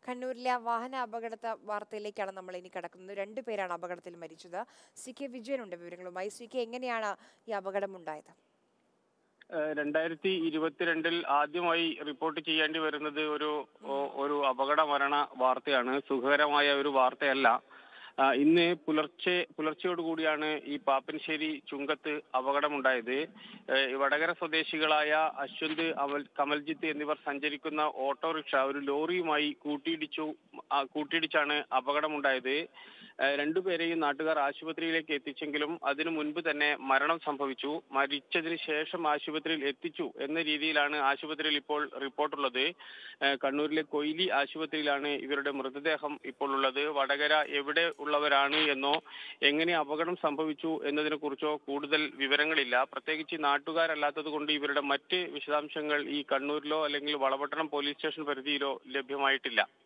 കണ്ണൂരിലെ ആ വാഹന അപകടത്തെ വാർത്തയിലേക്കാണ് നമ്മൾ ഇനി കടക്കുന്നത് രണ്ടുപേരാണ് അപകടത്തിൽ മരിച്ചത് സി കെ വിജയനുണ്ട് വിവരങ്ങളുമായി സി കെ എങ്ങനെയാണ് ഈ അപകടം ഉണ്ടായത് ഏഹ് രണ്ടായിരത്തി ഇരുപത്തിരണ്ടിൽ ആദ്യമായി റിപ്പോർട്ട് ചെയ്യേണ്ടി വരുന്നത് ഒരു ഒ- ഒരു അപകട മരണ വാർത്തയാണ് സുഖകരമായ ഒരു വാർത്തയല്ല ആ, ഇന്ന് പുലർച്ചെ പുലർച്ചയോട് കൂടിയാണ് ഈ പാപ്പൻശ്ശേരി ചുങ്കത്ത് അപകടമുണ്ടായത് ഏഹ് ഈ വടകര സ്വദേശികളായ അശ്വന്ത് അമൽ കമൽജിത്ത് എന്നിവർ സഞ്ചരിക്കുന്ന ഓട്ടോറിക്ഷ ഒരു ലോറിയുമായി കൂട്ടിയിടിച്ചു ആ, കൂട്ടിയിടിച്ചാണ് അപകടമുണ്ടായത് ഏഹ് രണ്ടുപേരെയും നാട്ടുകാർ ആശുപത്രിയിലേക്ക് എത്തിച്ചെങ്കിലും അതിനു മുൻപ് തന്നെ മരണം സംഭവിച്ചു മരിച്ചതിന് ശേഷം ആശുപത്രിയിൽ എത്തിച്ചു എന്ന രീതിയിലാണ് ആശുപത്രിയിൽ ഇപ്പോൾ റിപ്പോർട്ടുള്ളത് ഏഹ് കണ്ണൂരിലെ കൊയിലി ആശുപത്രിയിലാണ് ഇവരുടെ മൃതദേഹം ഇപ്പോൾ ഉള്ളത് വടകര എവിടെ ഉള്ളവരാണ് എന്നോ എങ്ങനെ അപകടം സംഭവിച്ചു എന്നതിനെ കുറിച്ചോ കൂടുതൽ വിവരങ്ങളില്ല പ്രത്യേകിച്ച് നാട്ടുകാരല്ലാത്തത് കൊണ്ട് ഇവരുടെ മറ്റ് വിശദാംശങ്ങൾ ഈ കണ്ണൂരിലോ അല്ലെങ്കിൽ വളപട്ടണം പോലീസ് സ്റ്റേഷൻ പരിധിയിലോ ലഭ്യമായിട്ടില്ല